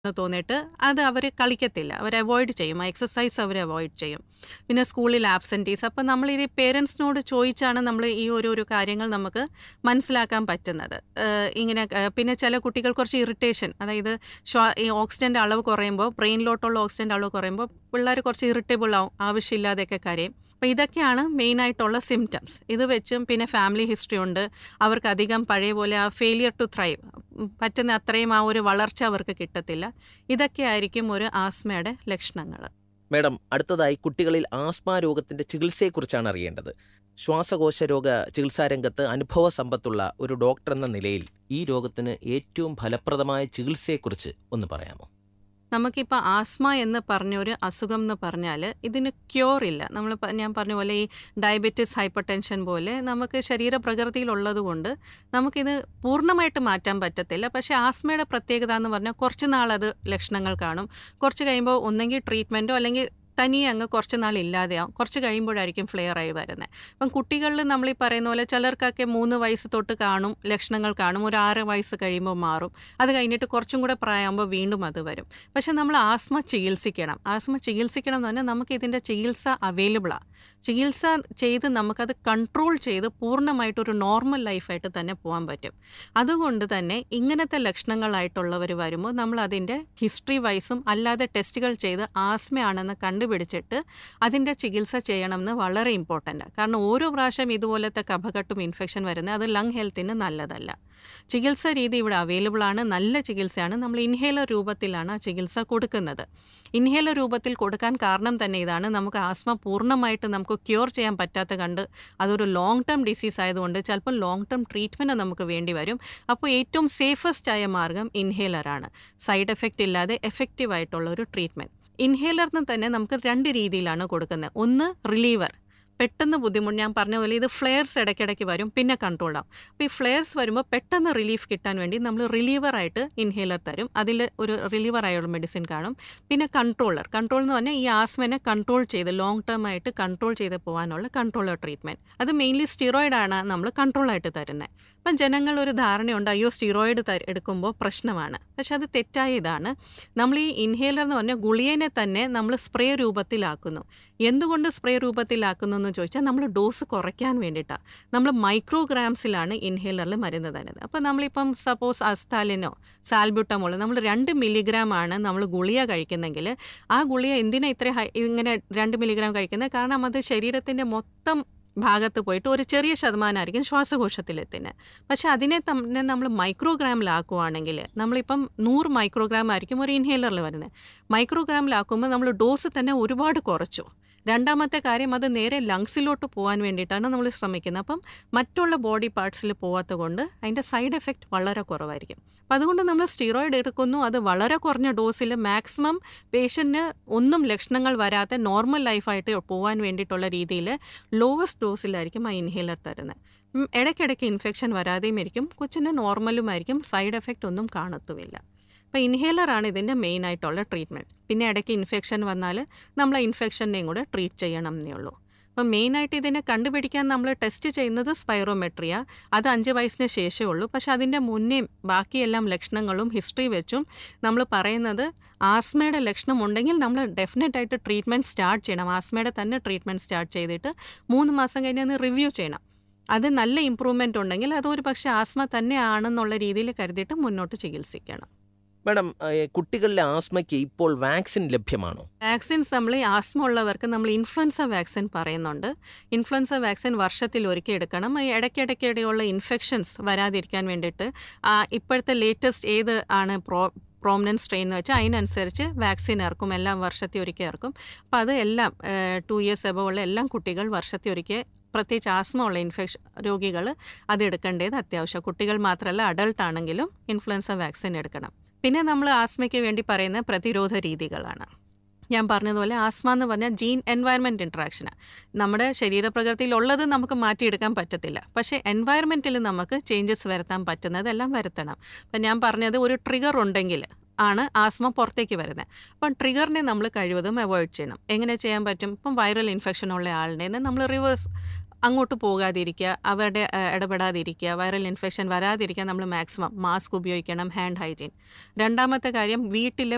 എന്ന് തോന്നിയിട്ട് അത് അവർ കളിക്കത്തില്ല അവർ അവോയ്ഡ് ചെയ്യും ആ എക്സസൈസ് അവർ അവോയ്ഡ് ചെയ്യും പിന്നെ സ്കൂളിൽ ആബ്സെൻറ്റീസ് അപ്പം നമ്മൾ ഇത് പേരൻസിനോട് ചോദിച്ചാണ് നമ്മൾ ഈ ഓരോരോ കാര്യങ്ങൾ നമുക്ക് മനസ്സിലാക്കാൻ പറ്റുന്നത് ഏഹ് ഇങ്ങനെ ഏഹ് പിന്നെ ചില കുട്ടികൾ കുറച്ച് ഇറിറ്റേഷൻ അതായത് ശ്വാ ഈ ഓക്സിജൻ്റെ അളവ് കുറയുമ്പോൾ ബ്രെയിനിലോട്ടുള്ള ഓക്സിജൻ്റെ അളവ് കുറയുമ്പോൾ പിള്ളേർ കുറച്ച് ഇറിറ്റബിൾ ആവും ആവശ്യമില്ലാതെയൊക്കെ കരയും അപ്പോൾ ഇതൊക്കെയാണ് മെയിനായിട്ടുള്ള സിംറ്റംസ് ഇത് വെച്ചും പിന്നെ ഫാമിലി ഹിസ്റ്ററി ഉണ്ട് അവർക്ക് അധികം പഴയ പോലെ ആ ഫെയിലിയർ ടു ത്രൈവ് പറ്റുന്ന അത്രയും ആ ഒരു വളർച്ച അവർക്ക് കിട്ടത്തില്ല ഇതൊക്കെ ആയിരിക്കും ഒരു ആസ്മയുടെ ലക്ഷണങ്ങൾ മേഡം അടുത്തതായി കുട്ടികളിൽ ആസ്മ രോഗത്തിന്റെ ചികിത്സയെക്കുറിച്ചാണ് അറിയേണ്ടത് ശ്വാസകോശ രോഗ ചികിത്സാ രംഗത്ത് അനുഭവ സമ്പത്തുള്ള ഒരു ഡോക്ടർ എന്ന നിലയിൽ ഈ രോഗത്തിന് ഏറ്റവും ഫലപ്രദമായ ചികിത്സയെക്കുറിച്ച് ഒന്ന് പറയാമോ നമുക്കിപ്പോൾ ആസ്മ എന്ന് പറഞ്ഞൊരു അസുഖം എന്ന് പറഞ്ഞാൽ ഇതിന് ക്യൂർ ഇല്ല നമ്മൾ പ- ഞാൻ പറഞ്ഞ പോലെ ഈ ഡയബറ്റിസ് ഹൈപ്പർ ടെൻഷൻ പോലെ നമുക്ക് ശരീരപ്രകൃതിയിലുള്ളത് കൊണ്ട് നമുക്കിത് പൂർണ്ണമായിട്ട് മാറ്റാൻ പറ്റത്തില്ല പക്ഷേ ആസ്മയുടെ പ്രത്യേകത എന്ന് പറഞ്ഞാൽ കുറച്ച് നാളത് ലക്ഷണങ്ങൾ കാണും കുറച്ച് കഴിയുമ്പോൾ ഒന്നെങ്കിൽ ട്രീറ്റ്മെൻറ്റോ അല്ലെങ്കിൽ തനിയെ അങ്ങ് കുറച്ച് നാൾ ഇല്ലാതെയാവും കുറച്ച് കഴിയുമ്പോഴായിരിക്കും ഫ്ലെയർ ആയി വരുന്നത് അപ്പം കുട്ടികളിൽ നമ്മൾ ഈ പറയുന്ന പോലെ ചിലർക്കൊക്കെ മൂന്ന് വയസ്സ് തൊട്ട് കാണും ലക്ഷണങ്ങൾ കാണും ഒരു ആറ് വയസ്സ് കഴിയുമ്പോൾ മാറും അത് കഴിഞ്ഞിട്ട് കുറച്ചും കൂടെ പ്രായമാകുമ്പോൾ വീണ്ടും അത് വരും പക്ഷെ നമ്മൾ ആസ്മ ചികിത്സിക്കണം ആസ്മ ചികിത്സിക്കണം എന്ന് പറഞ്ഞാൽ നമുക്ക് ഇതിൻ്റെ ചികിത്സ അവൈലബിളാണ് ചികിത്സ ചെയ്ത് നമുക്കത് കൺട്രോൾ ചെയ്ത് പൂർണ്ണമായിട്ടൊരു നോർമൽ ലൈഫായിട്ട് തന്നെ പോകാൻ പറ്റും അതുകൊണ്ട് തന്നെ ഇങ്ങനത്തെ ലക്ഷണങ്ങളായിട്ടുള്ളവർ വരുമ്പോൾ നമ്മൾ അതിൻ്റെ ഹിസ്റ്ററി വൈസും അല്ലാതെ ടെസ്റ്റുകൾ ചെയ്ത് ആസ്മയാണെന്ന് കണ്ടുപിടിച്ചിട്ട് അതിൻ്റെ ചികിത്സ ചെയ്യണമെന്ന് വളരെ ഇമ്പോർട്ടൻ്റാണ് കാരണം ഓരോ പ്രാവശ്യം ഇതുപോലത്തെ കഫകട്ടും ഇൻഫെക്ഷൻ വരുന്നത് അത് ലങ് ഹെൽത്തിന് നല്ലതല്ല ചികിത്സ രീതി ഇവിടെ അവൈലബിൾ ആണ് നല്ല ചികിത്സയാണ് നമ്മൾ ഇൻഹേലർ രൂപത്തിലാണ് ആ ചികിത്സ കൊടുക്കുന്നത് ഇൻഹേലർ രൂപത്തിൽ കൊടുക്കാൻ കാരണം തന്നെ ഇതാണ് നമുക്ക് ആസ്മ പൂർണ്ണമായിട്ട് നമുക്ക് ക്യൂർ ചെയ്യാൻ പറ്റാത്ത കണ്ട് അതൊരു ലോങ് ടേം ഡിസീസ് ആയതുകൊണ്ട് ചിലപ്പോൾ ലോങ് ടേം ട്രീറ്റ്മെൻറ്റ് നമുക്ക് വേണ്ടി വരും അപ്പോൾ ഏറ്റവും സേഫസ്റ്റ് ആയ മാർഗം ഇൻഹേലറാണ് സൈഡ് എഫക്റ്റ് ഇല്ലാതെ എഫക്റ്റീവ് ആയിട്ടുള്ള ഒരു ട്രീറ്റ്മെൻറ്റ് ഇൻഹേലറിന് തന്നെ നമുക്ക് രണ്ട് രീതിയിലാണ് കൊടുക്കുന്നത് ഒന്ന് റിലീവർ പെട്ടെന്ന് ബുദ്ധിമുട്ട് ഞാൻ പറഞ്ഞ പോലെ ഇത് ഫ്ലെയർസ് ഇടയ്ക്കിടയ്ക്ക് വരും പിന്നെ കൺട്രോൾ ആവും അപ്പോൾ ഈ ഫ്ലെയർസ് വരുമ്പോൾ പെട്ടെന്ന് റിലീഫ് കിട്ടാൻ വേണ്ടി നമ്മൾ റിലീവറായിട്ട് ഇൻഹേലർ തരും അതിൽ ഒരു റിലീവറായുള്ള മെഡിസിൻ കാണും പിന്നെ കൺട്രോളർ കൺട്രോൾ എന്ന് പറഞ്ഞാൽ ഈ ആസ്മനെ കൺട്രോൾ ചെയ്ത് ലോങ് ടേം ആയിട്ട് കൺട്രോൾ ചെയ്ത് പോകാനുള്ള കൺട്രോളർ ട്രീറ്റ്മെൻറ്റ് അത് മെയിൻലി സ്റ്റിറോയിഡാണ് നമ്മൾ കൺട്രോളായിട്ട് തരുന്നത് അപ്പം ജനങ്ങൾ ഒരു ധാരണയുണ്ട് അയ്യോ സ്റ്റിറോയിഡ് ത എടുക്കുമ്പോൾ പ്രശ്നമാണ് പക്ഷെ അത് തെറ്റായ ഇതാണ് നമ്മൾ ഈ ഇൻഹേലർ എന്ന് പറഞ്ഞാൽ ഗുളിയനെ തന്നെ നമ്മൾ സ്പ്രേ രൂപത്തിലാക്കുന്നു എന്തുകൊണ്ട് സ്പ്രേ രൂപത്തിലാക്കുന്നു എന്ന് ചോദിച്ചാൽ നമ്മൾ ഡോസ് കുറയ്ക്കാൻ വേണ്ടിയിട്ടാണ് നമ്മൾ മൈക്രോഗ്രാംസിലാണ് ഇൻഹേലറിൽ മരുന്ന് തരുന്നത് അപ്പോൾ നമ്മളിപ്പം സപ്പോസ് അസ്താലിനോ സാൽബ്യൂട്ടമോളോ നമ്മൾ രണ്ട് മില്ലിഗ്രാം ആണ് നമ്മൾ ഗുളിക കഴിക്കുന്നെങ്കിൽ ആ ഗുളിക എന്തിനാ ഇത്ര ഹൈ ഇങ്ങനെ രണ്ട് മില്ലിഗ്രാം കഴിക്കുന്നത് കാരണം അത് ശരീരത്തിൻ്റെ മൊത്തം ഭാഗത്ത് പോയിട്ട് ഒരു ചെറിയ ശതമാനമായിരിക്കും ശ്വാസകോശത്തിലെത്തുന്നത് പക്ഷെ അതിനെ തന്നെ നമ്മൾ മൈക്രോഗ്രാമിലാക്കുവാണെങ്കിൽ നമ്മളിപ്പം നൂറ് മൈക്രോഗ്രാം ആയിരിക്കും ഒരു ഇൻഹേലറിൽ വരുന്നത് മൈക്രോഗ്രാമിലാക്കുമ്പോൾ നമ്മൾ ഡോസ് തന്നെ ഒരുപാട് കുറച്ചു രണ്ടാമത്തെ കാര്യം അത് നേരെ ലങ്സിലോട്ട് പോകാൻ വേണ്ടിയിട്ടാണ് നമ്മൾ ശ്രമിക്കുന്നത് അപ്പം മറ്റുള്ള ബോഡി പാർട്സിൽ പോകാത്ത കൊണ്ട് അതിൻ്റെ സൈഡ് എഫക്റ്റ് വളരെ കുറവായിരിക്കും അപ്പം അതുകൊണ്ട് നമ്മൾ സ്റ്റിറോയിഡ് എടുക്കുന്നു അത് വളരെ കുറഞ്ഞ ഡോസിൽ മാക്സിമം പേഷ്യൻറ്റിന് ഒന്നും ലക്ഷണങ്ങൾ വരാത്ത നോർമൽ ലൈഫായിട്ട് പോകാൻ വേണ്ടിയിട്ടുള്ള രീതിയിൽ ലോവസ്റ്റ് ഡോസിലായിരിക്കും ആ ഇൻഹേലർ തരുന്നത് ഉം, ഇടയ്ക്കിടയ്ക്ക് ഇൻഫെക്ഷൻ വരാതെയും ഇരിക്കും കൊച്ചിന് നോർമലുമായിരിക്കും സൈഡ് എഫക്റ്റ് ഒന്നും കാണത്തുമില്ല അപ്പോൾ ഇൻഹേലറാണ് ഇതിൻ്റെ മെയിൻ ആയിട്ടുള്ള ട്രീറ്റ്മെൻറ്റ് പിന്നെ ഇടയ്ക്ക് ഇൻഫെക്ഷൻ വന്നാൽ നമ്മൾ ആ ഇൻഫെക്ഷനെയും കൂടെ ട്രീറ്റ് ചെയ്യണം എന്നേ ഉള്ളൂ അപ്പം മെയിനായിട്ട് ഇതിനെ കണ്ടുപിടിക്കാൻ നമ്മൾ ടെസ്റ്റ് ചെയ്യുന്നത് സ്പൈറോമെട്രിയ അത് അഞ്ച് വയസ്സിന് ശേഷമേ ഉള്ളൂ പക്ഷെ അതിൻ്റെ മുന്നേ ബാക്കിയെല്ലാം ലക്ഷണങ്ങളും ഹിസ്റ്ററി വെച്ചും നമ്മൾ പറയുന്നത് ആസ്മയുടെ ലക്ഷണം ഉണ്ടെങ്കിൽ നമ്മൾ ഡെഫിനറ്റ് ആയിട്ട് ട്രീറ്റ്മെൻറ്റ് സ്റ്റാർട്ട് ചെയ്യണം ആസ്മയുടെ തന്നെ ട്രീറ്റ്മെൻറ്റ് സ്റ്റാർട്ട് ചെയ്തിട്ട് മൂന്ന് മാസം കഴിഞ്ഞ് ഒന്ന് റിവ്യൂ ചെയ്യണം അത് നല്ല ഇമ്പ്രൂവ്മെൻ്റ് ഉണ്ടെങ്കിൽ അതൊരു പക്ഷേ ആസ്മ തന്നെയാണെന്നുള്ള രീതിയിൽ കരുതിയിട്ട് മുന്നോട്ട് ചികിത്സിക്കണം മേഡം ഏഹ്, കുട്ടികളിലെ ആസ്മയ്ക്ക് ഇപ്പോൾ വാക്സിൻ ലഭ്യമാണോ വാക്സിൻസ് നമ്മൾ ഈ ആസ്മ ഉള്ളവർക്ക് നമ്മൾ ഇൻഫ്ലുവൻസ വാക്സിൻ പറയുന്നുണ്ട് ഇൻഫ്ലുവൻസ വാക്സിൻ വർഷത്തിൽ ഒരിക്കൽ എടുക്കണം ഈ ഇടയ്ക്കിടയ്ക്കിടെയുള്ള ഇൻഫെക്ഷൻസ് വരാതിരിക്കാൻ വേണ്ടിയിട്ട് ആ, ഇപ്പോഴത്തെ ലേറ്റസ്റ്റ് ഏത് ആണ് പ്രോ പ്രോമിനൻറ്റ് സ്ട്രെയിൻ എന്ന് വെച്ചാൽ അതിനനുസരിച്ച് വാക്സിൻ ഇറക്കും എല്ലാം വർഷത്തിൽ ഒരിക്കൽ ഇറക്കും അപ്പോൾ അത് എല്ലാം ടു ഇയേഴ്സ് എബോ ഉള്ള എല്ലാം കുട്ടികൾ വർഷത്തിൽ ഒരിക്കൽ പ്രത്യേകിച്ച് ആസ്മ ഉള്ള ഇൻഫെക്ഷൻ രോഗികൾ അത് എടുക്കേണ്ടത് അത്യാവശ്യം കുട്ടികൾ മാത്രമല്ല അഡൾട്ട് ആണെങ്കിലും ഇൻഫ്ലുവൻസ വാക്സിൻ എടുക്കണം പിന്നെ നമ്മൾ ആസ്മയ്ക്ക് വേണ്ടി പറയുന്ന പ്രതിരോധ രീതികളാണ് ഞാൻ പറഞ്ഞതുപോലെ ആസ്മ എന്ന് പറഞ്ഞാൽ ജീൻ എൻവയറമെൻറ്റ് ഇൻട്രാക്ഷനാണ് നമ്മുടെ ശരീരപ്രകൃതിയിൽ ഉള്ളത് നമുക്ക് മാറ്റിയെടുക്കാൻ പറ്റത്തില്ല പക്ഷേ എൻവയറമെൻറ്റിൽ നമുക്ക് ചേഞ്ചസ് വരുത്താൻ പറ്റുന്നതെല്ലാം വരുത്തണം അപ്പം ഞാൻ പറഞ്ഞത് ഒരു ട്രിഗർ ഉണ്ടെങ്കിൽ ആണ് ആസ്മ പുറത്തേക്ക് വരുന്നത് അപ്പം ട്രിഗറിനെ നമ്മൾ കഴിവതും അവോയ്ഡ് ചെയ്യണം എങ്ങനെ ചെയ്യാൻ പറ്റും ഇപ്പം വൈറൽ ഇൻഫെക്ഷൻ ഉള്ള ആളുടെ നമ്മൾ റിവേഴ്സ് അങ്ങോട്ട് പോകാതിരിക്കുക അവരുടെ ഏഹ്, ഇടപെടാതിരിക്കുക വൈറൽ ഇൻഫെക്ഷൻ വരാതിരിക്കാൻ നമ്മൾ മാക്സിമം മാസ്ക് ഉപയോഗിക്കണം ഹാൻഡ് ഹൈജീൻ രണ്ടാമത്തെ കാര്യം വീട്ടിലെ